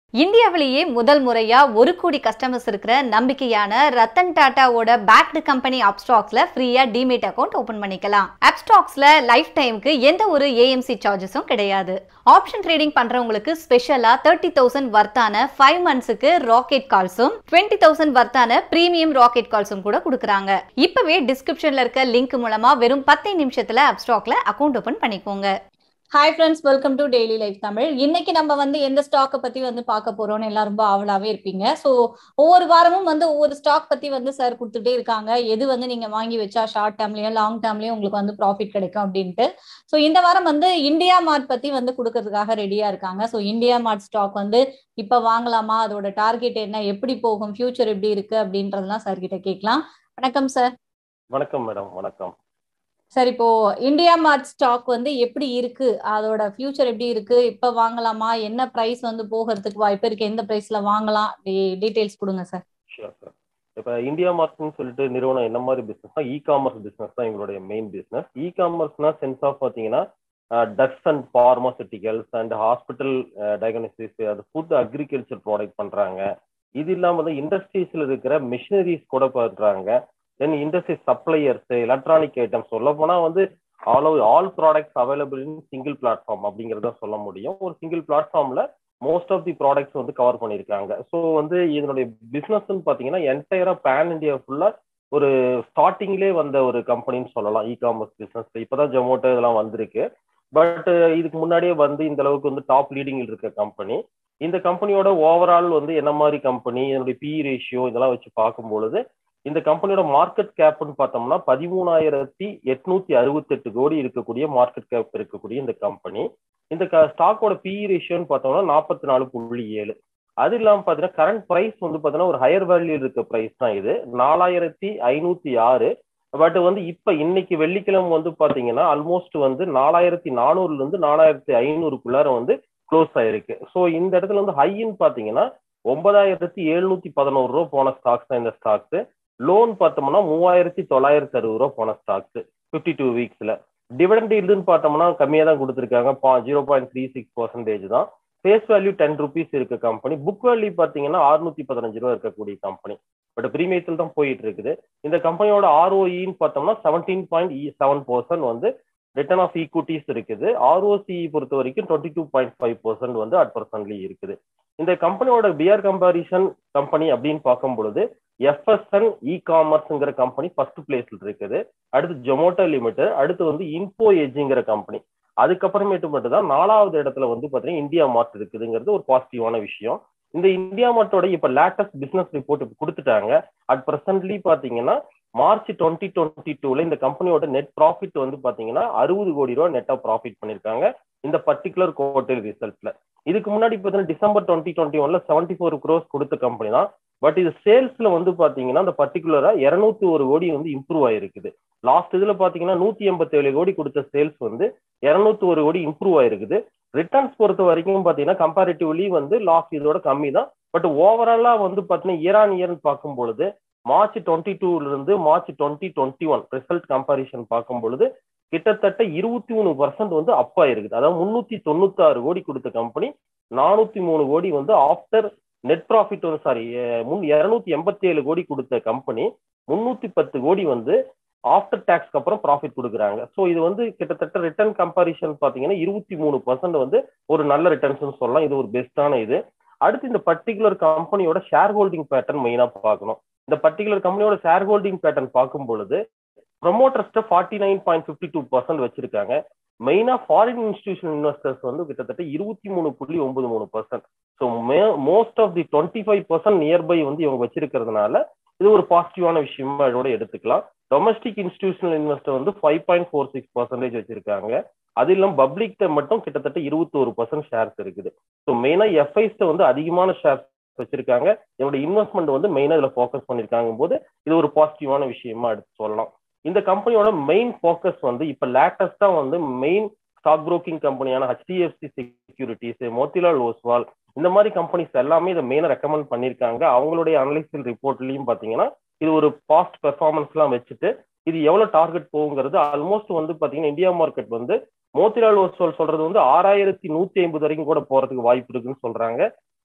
இந்தியாவிலேயே முதல் முறையா ஒரு கோடி கஸ்டமர்ஸ் இருக்கிற நம்பிக்கையான ரத்தன் டாட்டாவோட பேக்டு கம்பெனி அப்ஸ்டாக்ஸ்ல ஃப்ரீயா டிமேட் அக்கௌண்ட் ஓபன் பண்ணிக்கலாம் அப்ஸ்டாக்ஸ்ல லைஃப் டைமுக்கு எந்த ஒரு ஏஎம்சி சார்ஜஸும் கிடையாது ஆப்ஷன் ட்ரேடிங் பண்றவங்களுக்கு ஸ்பெஷலா தேர்ட்டி தௌசண்ட் வர்த்தான ஃபைவ் மந்த்ஸுக்கு ராக்கெட் கால்ஸும் டுவெண்ட்டி தௌசண்ட் வர்த்தான பிரீமியம் ராக்கெட் கால்ஸும் கூட கொடுக்குறாங்க இப்பவே டிஸ்கிரிப்ஷன்ல இருக்க லிங்க் மூலமா வெறும் பத்து நிமிஷத்துல அப்ஸ்டாக்ல அக்கௌண்ட் ஓபன் பண்ணிக்கோங்க hi friends welcome to daily life Tamil இன்னைக்கு நம்ம வந்து எந்த ஸ்டாக்கை பத்தி வந்து பார்க்க போறோம்னு எல்லாம் ரொம்ப ஆவலாவே இருப்பீங்க ஸோ ஒவ்வொரு வாரமும் வந்து ஒவ்வொரு ஸ்டாக் பத்தி வந்து சார் கொடுத்துட்டே இருக்காங்க எது வந்து நீங்க வாங்கி வச்சா ஷார்ட் டேர்ம்லயும் லாங் டேர்ம்லயும் உங்களுக்கு வந்து ப்ராஃபிட் கிடைக்கும் அப்படின்ட்டு ஸோ இந்த வாரம் வந்து இந்தியா மார்ட் பத்தி வந்து கொடுக்கறதுக்காக ரெடியா இருக்காங்க ஸோ இந்தியா மார்ட் ஸ்டாக் வந்து இப்ப வாங்கலாமா அதோட டார்கெட் என்ன எப்படி போகும் ஃபியூச்சர் எப்படி இருக்கு அப்படின்றதெல்லாம் சார் கிட்ட கேட்கலாம் வணக்கம் சார் வணக்கம் மேடம் வணக்கம் சார் இப்போ இந்தியா மார்ட் ஸ்டாக் வந்து எப்படி இருக்கு அதோட ஃபியூச்சர் எப்படி இருக்கு இப்ப வாங்கலாமா என்ன பிரைஸ் வந்து போகிறதுக்கு வாய்ப்பு இருக்கு எந்த பிரைஸ்ல வாங்கலாம் டீடைல்ஸ் கொடுங்க சார் ஷூர் சார் இப்போ இந்தியா மார்ட்னு சொல்லிட்டு நிறுவனம் என்ன மாதிரி பிஸ்னஸ்னா இ காமர்ஸ் பிஸ்னஸ் தான் எங்களுடைய மெயின் பிஸ்னஸ் இ காமர்ஸ்னா சென்ஸ் ஆஃப் பார்த்தீங்கன்னா drugs and pharmaceuticals and hospital diagnosis அது ஃபுட் அக்ரிகல்ச்சர் ப்ராடக்ட் பண்ணுறாங்க இது இல்லாமல் வந்து இண்டஸ்ட்ரீஸில் இருக்கிற மிஷினரிஸ் கூட பண்ணுறாங்க then industry suppliers electronic items சொல்ல போனால் வந்து all over all products available in single platform அப்படிங்கிறத சொல்ல முடியும் ஒரு சிங்கிள் பிளாட்ஃபார்மில் மோஸ்ட் ஆஃப் தி ப்ராடக்ட்ஸ் வந்து கவர் பண்ணியிருக்காங்க ஸோ வந்து இதனுடைய பிஸ்னஸ்ன்னு பார்த்தீங்கன்னா என்டையராக பேன் இண்டியா ஃபுல்லாக ஒரு ஸ்டார்டிங்லேயே வந்த ஒரு கம்பெனின்னு சொல்லலாம் இ காமர்ஸ் பிஸ்னஸ் இப்போதான் ஜொமேட்டோ இதெல்லாம் வந்திருக்கு பட் இதுக்கு முன்னாடியே வந்து இந்த அளவுக்கு வந்து டாப் லீடிங்கில் இருக்க கம்பெனி இந்த கம்பெனியோட ஓவரால் வந்து என்ன மாதிரி கம்பெனி இதனுடைய பி ரேஷியோ இதெல்லாம் வச்சு பார்க்கும் பொழுது இந்த கம்பெனியோட மார்க்கெட் கேப்னு பார்த்தோம்னா பதிமூணாயிரத்தி எட்நூத்தி அறுபத்தெட்டு கோடி இருக்கக்கூடிய மார்க்கெட் கேப் இருக்கக்கூடிய இந்த கம்பெனி இந்த ஸ்டாக்கோட பி ரேஷியோன்னு பார்த்தோம்னா நாற்பத்தி நாலு புள்ளி ஏழு அது இல்லாமல் பார்த்தீங்கன்னா கரண்ட் ப்ரைஸ் வந்து பார்த்தீங்கன்னா ஒரு ஹையர் வேல்யூ இருக்க ப்ரைஸ் தான் இது நாலாயிரத்தி ஐநூத்தி ஆறு பட் வந்து இப்போ இன்னைக்கு வெள்ளிக்கிழமை வந்து பார்த்தீங்கன்னா ஆல்மோஸ்ட் வந்து நாலாயிரத்தி நானூறுல இருந்து நாலாயிரத்தி ஐநூறுக்குள்ளார வந்து க்ளோஸ் ஆயிருக்கு ஸோ இந்த இடத்துல வந்து ஹைன்னு பார்த்தீங்கன்னா ஒன்பதாயிரத்தி எழுநூத்தி பதினோரு ரூபா போன ஸ்டாக்ஸ் தான் இந்த ஸ்டாக்ஸ் லோன் பார்த்தோம்னா மூவாயிரத்தி தொள்ளாயிரத்தி அறுபது ரூபா போன ஸ்டாக்ஸ் ஃபிஃப்டி டூ வீக்ஸ்ல டிவிடெண்ட் இதுன்னு பார்த்தோம்னா கம்மியாக தான் கொடுத்துருக்காங்க zero point three six percentage தான் ஃபேஸ் வேல்யூ டென் ருபீஸ் இருக்க கம்பெனி புக் வேல்யூ பார்த்தீங்கன்னா அறுநூத்தி பதினஞ்சு ரூபா இருக்கக்கூடிய கம்பெனி பட் பிரீமியத்தில் தான் போயிட்டு இருக்குது இந்த கம்பெனியோட ஆர்ஓஇன்னு பார்த்தோம்னா செவன்டீன் பாயிண்ட் செவன் பர்சன்ட் வந்து ரிட்டர்ன் ஆஃப் ஈக்விட்டிஸ் இருக்குது ஆர்ஓசி பொறுத்த வரைக்கும் twenty two point five percent வந்து அட் பர்சன்ட்லி இருக்குது இந்த கம்பெனியோட பிஆர் கம்பாரிசன் கம்பெனி அப்படின்னு பார்க்கும் பொழுது எஃப்எஸ்என் இ காமர்ஸ்ங்கிற கம்பெனி ஃபர்ஸ்ட் பிளேஸ்ல இருக்குது அடுத்து ஜொமேட்டோ லிமிடெட் அடுத்து வந்து இன்ஃபோ எஜ்ங்கிற கம்பெனி அதுக்கப்புறமேட்டு மட்டும் தான் நாலாவது இடத்துல வந்து பார்த்தீங்கன்னா இந்தியா மார்ட் இருக்குதுங்கிறது ஒரு பாசிட்டிவான விஷயம் இந்த இந்தியா மார்ட்டோட இப்போ லேட்டஸ்ட் பிசினஸ் ரிப்போர்ட் கொடுத்துட்டாங்க அட் ப்ரெசன்ட்லி பார்த்தீங்கன்னா மார்ச் டுவெண்ட்டி டுவெண்ட்டி டூல இந்த கம்பெனியோட நெட் ப்ராஃபிட் வந்து பாத்தீங்கன்னா அறுபது கோடி ரூபா நெட்டா ப்ராஃபிட் பண்ணிருக்காங்க இந்த பர்டிகுலர் குவார்டர் ரிசல்ட்ல இதுக்கு முன்னாடி பார்த்தீங்கன்னா டிசம்பர் டுவெண்ட்டி டுவெண்ட்டி ஒன்ல செவன்டி ஃபோர் க்ரோஸ் கொடுத்த கம்பெனி தான் பட் இது சேல்ஸ்ல வந்து பாத்தீங்கன்னா அந்த பர்டிகுலரா இருநூத்தி ஒரு கோடி வந்து இம்ப்ரூவ் ஆயிருக்குது லாஸ்ட் இதுல பாத்தீங்கன்னா நூத்தி எண்பத்தி ஏழு கோடி கொடுத்த சேல்ஸ் வந்து இருநூத்தி ஒரு கோடி இம்ப்ரூவ் ஆயிருக்குது ரிட்டர்ன்ஸ் பொறுத்த வரைக்கும் பாத்தீங்கன்னா கம்பேரிட்டிவ்லி வந்து லாஸ்ட் இதோட கம்மி தான் பட் ஓவராலா வந்து பாத்தீங்கன்னா இயர் ஆன் இயர்னு பார்க்கும் பொழுது மார்ச் டுவெண்ட்டி டூல இருந்து March twenty twenty one result comparison பார்க்கும் பொழுது கிட்டத்தட்ட இருபத்தி மூணு பர்சன்ட் வந்து அப் ஆயிருக்குது அதாவது முன்னூத்தி தொண்ணூத்தி ஆறு கோடி கொடுத்த கம்பெனி நானூத்தி மூணு கோடி வந்து ஆஃப்டர் நெட் ப்ராஃபிட் வந்து சாரி முன் இருநூத்தி எண்பத்தி ஏழு கோடி கொடுத்த கம்பெனி முன்னூத்தி பத்து கோடி வந்து ஆஃப்டர் டேக்ஸ்க்கு அப்புறம் ப்ராஃபிட் கொடுக்குறாங்க ஸோ இது வந்து கிட்டத்தட்ட ரிட்டர்ன் கம்பாரிசன் பார்த்தீங்கன்னா இருபத்தி மூணு பர்சன்ட் வந்து ஒரு நல்ல ரிட்டர்ன்ஸ் சொல்லலாம் இது ஒரு பெஸ்டான இது அடுத்து இந்த பர்டிகுலர் கம்பெனியோட ஷேர் ஹோல்டிங் பேட்டர்ன் மெயினாக பார்க்கணும் இந்த பர்டிகுலர் கம்பெனியோட ஷேர் ஹோல்டிங் பேட்டர்ன் பார்க்கும் பொழுது ப்ரொமோட்டர்ஸ்ட forty nine point fifty two percent வச்சிருக்காங்க மெயினா ஃபாரின் இன்ஸ்டிடியூஷன் இன்வெஸ்டர்ஸ் வந்து கிட்டத்தட்ட இருபத்தி மூணு புள்ளி ஒன்பது மூணு percent so most of the twenty five percent nearby வந்து இவங்க வச்சிருக்கிறதுனால இது ஒரு பாசிட்டிவான விஷயமா இதோட எடுத்துக்கலாம் டொமஸ்டிக் இன்ஸ்டிடியூஷனல் இன்வெஸ்டர் வந்து five point four six percentage வச்சிருக்காங்க அது இல்லாமல் பப்ளிக்ட மட்டும் கிட்டத்தட்ட இருபத்தோரு பர்சன்ட் ஷேர்ஸ் இருக்குது ஸோ மெயினா எஃப்ஐஸ்ட வந்து அதிகமான ஷேர்ஸ் வச்சிருக்காங்க என்னோட இன்வெஸ்ட்மெண்ட் வந்து மெயினா இதுல ஃபோக்கஸ் பண்ணிருக்காங்க போது இது ஒரு பாசிட்டிவான விஷயமா எடுத்து சொல்லலாம் இந்த கம்பெனியோட மெயின் ஃபோக்கஸ் வந்து இப்ப லேட்டஸ்டா வந்து மெயின் ஸ்டாக் புரோக்கிங் கம்பெனியான ஹெச்டிஎஃப்சி செக்யூரிட்டிஸ் மோத்திலால் ஓஸ்வால் இந்த மாதிரி கம்பெனிஸ் எல்லாமே இதை மெயினாக ரெக்கமெண்ட் பண்ணியிருக்காங்க அவங்களுடைய அனலிசிஸ் ரிப்போர்ட்லையும் பார்த்தீங்கன்னா இது ஒரு பாஸ்ட் பெர்ஃபார்மன்ஸ்லாம் வச்சுட்டு இது எவ்வளோ டார்கெட் போகுங்கிறது ஆல்மோஸ்ட் வந்து பார்த்தீங்கன்னா இந்தியா மார்க்கெட் வந்து மோத்திலால் ஓஸ்வால் சொல்றது வந்து ஆறாயிரத்தி நூத்தி ஐம்பது வரைக்கும் கூட போறதுக்கு வாய்ப்பு இருக்குன்னு சொல்றாங்க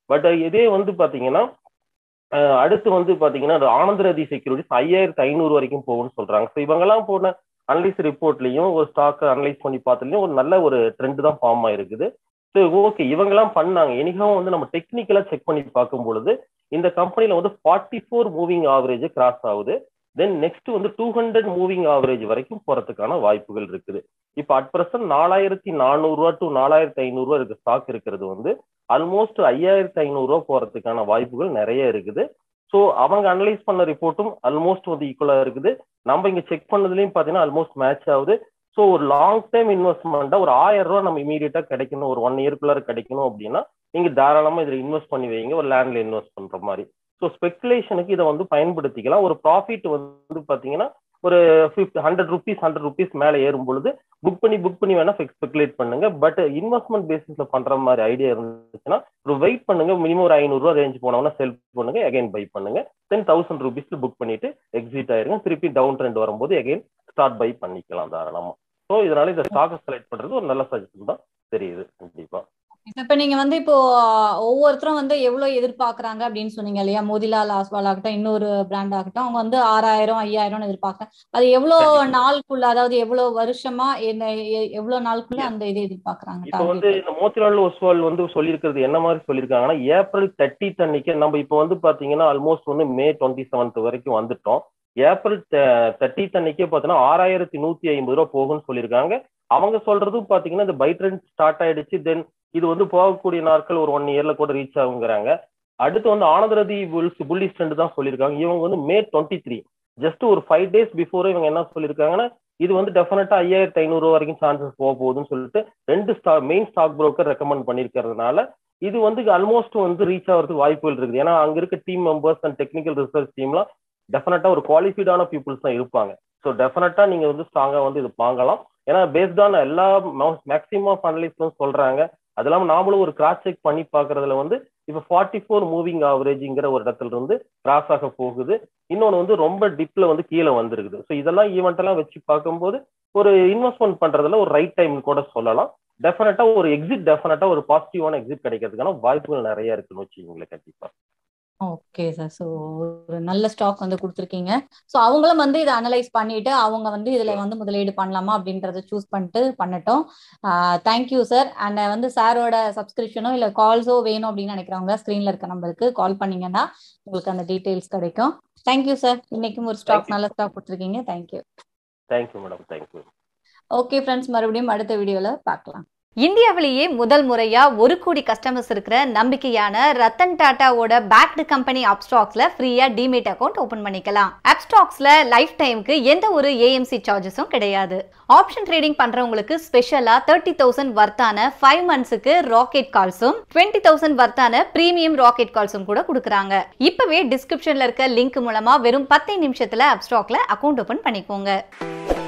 பட் இதே வந்து பாத்தீங்கன்னா அஹ் அடுத்து வந்து பாத்தீங்கன்னா அது ஆனந்தரதி செக்யூரிட்டிஸ் ஐயாயிரத்தி ஐநூறு வரைக்கும் போகும்னு சொல்றாங்க ஸோ இவங்கெல்லாம் போன அனலைஸ் ரிப்போர்ட்லயும் ஒரு ஸ்டாக் அனலைஸ் பண்ணி பார்த்ததுலயும் ஒரு நல்ல ஒரு ட்ரெண்ட் தான் ஃபார்ம் ஆயிருக்குது ஸோ ஓகே இவங்கெல்லாம் பண்ணாங்க எனிகாவும் வந்து நம்ம டெக்னிக்கலா செக் பண்ணி பார்க்கும் பொழுது இந்த கம்பெனில வந்து forty four moving average cross ஆகுது தென் நெக்ஸ்ட் வந்து டூ ஹண்ட்ரட் மூவிங் ஆவரேஜ் வரைக்கும் போறதுக்கான வாய்ப்புகள் இருக்குது இப்போ அட் பிரசன்ட் நாலாயிரத்தி நானூறுரூவா டு நாலாயிரத்தி ஐநூறுரூவா இருக்க ஸ்டாக் இருக்கிறது வந்து ஆல்மோஸ்ட் ஐயாயிரத்தி ஐநூறுரூவா போறதுக்கான வாய்ப்புகள் நிறைய இருக்குது ஸோ அவங்க அனலைஸ் பண்ண ரிப்போர்ட்டும் ஆல்மோஸ்ட் வந்து ஈக்குவலா இருக்குது நம்ம இங்க செக் பண்ணதுலயும் பாத்தீங்கன்னா ஆல்மோஸ்ட் மேட்ச் ஆகுது ஸோ ஒரு லாங் டைம் இன்வெஸ்ட்மெண்ட்டா ஒரு ஆயிரம் ரூபா நம்ம இமீடியட்டா கிடைக்கணும் ஒரு ஒன் இயர்க்குள்ளார கிடைக்கணும் அப்படின்னா நீங்க தாராளமா இதுல இன்வெஸ்ட் பண்ணி வைங்க ஒரு லேண்ட்ல இன்வெஸ்ட் பண்ற மாதிரி ஸோ ஸ்பெகுலேஷனுக்கு இதை வந்து பயன்படுத்திக்கலாம் ஒரு ப்ராஃபிட் வந்து பாத்தீங்கன்னா ஒரு fifty hundred rupees hundred rupees மேலே ஏறும் பொழுது புக் பண்ணி புக் பண்ணி வேணா ஸ்பெகுலேட் பண்ணுங்க பட் இன்வெஸ்ட்மெண்ட் பேசிஸ்ல பண்ற மாதிரி ஐடியா இருந்துச்சுன்னா ஒரு வெயிட் பண்ணுங்க மினிமம் ஒரு ஐநூறுரூவா ரேஞ்ச் போனோம்னா செல் பண்ணுங்க அகைன் பை பண்ணுங்க தென் தௌசண்ட் ருபீஸ்ல புக் பண்ணிட்டு எக்ஸிட் ஆயிருங்க திருப்பி டவுன் ட்ரெண்ட் வரும்போது அகைன் ஸ்டார்ட் பை பண்ணிக்கலாம் தாராளமா ஸோ இதனால இந்த ஸ்டாக்கை செலக்ட் பண்றது ஒரு நல்ல சஜஷன் தான் தெரியுது கண்டிப்பா இப்ப நீங்க வந்து இப்போ ஒவ்வொருத்தரும் வந்து எவ்வளவு எதிர்பார்க்கறாங்க அப்படின்னு சொன்னீங்க இல்லையா மோதிலால் ஆஸ்வால் ஆகட்டும் இன்னொரு பிராண்ட் ஆகட்டும் அவங்க வந்து ஆறாயிரம் ஐயாயிரம் எதிர்பார்க்கறேன் அது எவ்வளவு நாளுக்குள்ள அதாவது எவ்வளவு வருஷமா என்ன எ- எவ்வளவு நாளுக்குள்ள அந்த இதை எதிர்பார்க்கறாங்க இப்போ வந்து இந்த மோத்திலால் ஒஸ்வால் வந்து சொல்லியிருக்கிறது என்ன மாதிரி சொல்லியிருக்காங்கன்னா ஏப்ரல் தேர்ட்டி அன்னைக்கு நம்ம இப்போ வந்து பாத்தீங்கன்னா ஆல்மோஸ்ட் வந்து மே டுவெண்ட்டி செவன்த் வரைக்கும் வந்துட்டோம் ஏப்ரல் தேர்ட்டி அன்னைக்கே பார்த்தீங்கன்னா ஆறாயிரத்தி நூத்தி ஐம்பது ரூபா போகும்னு சொல்லியிருக்காங்க அவங்க சொல்றதும் பாத்தீங்கன்னா இந்த பை ட்ரெண்ட் ஸ்டார்ட் ஆயிடுச்சு தென் இது வந்து போகக்கூடிய நாட்கள் ஒரு ஒன் இயர்ல கூட ரீச் ஆகுங்கிறாங்க அடுத்து வந்து ஆனந்தரதி புல்ஸ் புள்ளி ஸ்ட்ரெண்ட் தான் சொல்லியிருக்காங்க இவங்க வந்து மே டுவெண்ட்டி த்ரீ ஜஸ்ட் ஒரு ஃபைவ் டேஸ் பிஃபோர் இவங்க என்ன சொல்லியிருக்காங்கன்னா இது வந்து டெஃபினட்டா ஐயாயிரத்தி ஐநூறு வரைக்கும் சான்சஸ் போக போகுதுன்னு சொல்லிட்டு ரெண்டு ஸ்டா மெயின் ஸ்டாக் புரோக்கர் ரெக்கமெண்ட் பண்ணியிருக்கிறதுனால இது வந்து ஆல்மோஸ்ட் வந்து ரீச் ஆகிறதுக்கு வாய்ப்புகள் இருக்குது ஏன்னா அங்க இருக்க team members and technical research டீம்லாம் டெஃபினட்டா ஒரு குவாலிஃபைடான பீப்புள்ஸ் தான் இருப்பாங்க ஸோ டெஃபினட்டா நீங்க வந்து ஸ்ட்ராங்கா வந்து இது வாங்கலாம் ஏன்னா பேஸ்ட் ஆன் எல்லா மேக்ஸிமம் ஆஃப் அனலிஸ்டும் சொல்றாங்க அது இல்லாமல் நாமளும் ஒரு கிராஸ் செக் பண்ணி பார்க்கறதுல வந்து இப்போ ஃபார்ட்டி ஃபோர் மூவிங் ஆவரேஜ்ங்கிற ஒரு இடத்துல இருந்து கிராஸ் ஆக போகுது இன்னொன்று வந்து ரொம்ப டிப்ல வந்து கீழே வந்திருக்குது ஸோ இதெல்லாம் ஈவெண்ட் எல்லாம் வச்சு பார்க்கும்போது ஒரு இன்வெஸ்ட்மெண்ட் பண்றதுல ஒரு ரைட் டைம் கூட சொல்லலாம் டெஃபினட்டா ஒரு எக்ஸிட் டெஃபினட்டா ஒரு பாசிட்டிவான எக்ஸிட் கிடைக்கிறதுக்கான வாய்ப்புகள் நிறைய இருக்குன்னு வச்சுக்கோங்களேன் கண்டிப்பா ஓகே சார் ஸோ ஒரு நல்ல ஸ்டாக் வந்து கொடுத்துருக்கீங்க ஸோ அவங்களும் வந்து இதை அனலைஸ் பண்ணிட்டு அவங்க வந்து இதுல வந்து முதலீடு பண்ணலாமா அப்படின்றத சூஸ் பண்ணிட்டு பண்ணட்டும் தேங்க்யூ சார் அண்ட் வந்து சாரோட சப்ஸ்கிரிப்ஷனோ இல்லை கால்ஸோ வேணும் அப்படின்னு நினைக்கிறவங்க ஸ்க்ரீன்ல இருக்க நம்பருக்கு கால் பண்ணீங்கன்னா உங்களுக்கு அந்த டீட்டெயில்ஸ் கிடைக்கும் தேங்க்யூ சார் இன்னைக்கும் ஒரு ஸ்டாக் Thank you. நல்ல ஸ்டாக் கொடுத்துருக்கீங்க thank you thank you madam thank you okay friends மறுபடியும் அடுத்த வீடியோல பார்க்கலாம் இந்தியாவிலேயே முதல் முறையா ஒரு கோடி கஸ்டமர்ஸ் இருக்கிற நம்பிக்கையான ரத்தன் டாட்டாவோட பேக்டு கம்பெனி அப்ஸ்டாக்ஸ்ல ஃப்ரீயா டிமேட் அக்கௌண்ட் ஓபன் பண்ணிக்கலாம் அப்ஸ்டாக்ஸ்ல லைஃப் டைம்க்கு எந்த ஒரு ஏஎம்சி சார்ஜஸும் கிடையாது ஆப்ஷன் ட்ரேடிங் பண்றவங்களுக்கு ஸ்பெஷலா தேர்ட்டி தௌசண்ட் வர்த்தான ஃபைவ் மந்த்ஸுக்கு ராக்கெட் கால்ஸும் டுவெண்ட்டி தௌசண்ட் வர்த்தான பிரீமியம் ராக்கெட் கால்ஸும் கூட கொடுக்குறாங்க இப்பவே டிஸ்கிரிப்ஷன்ல இருக்க லிங்க் மூலமா வெறும் பத்தே நிமிஷத்துல அப்ஸ்டாக்ல அக்கௌண்ட் ஓபன் பண்ணிக்கோங்க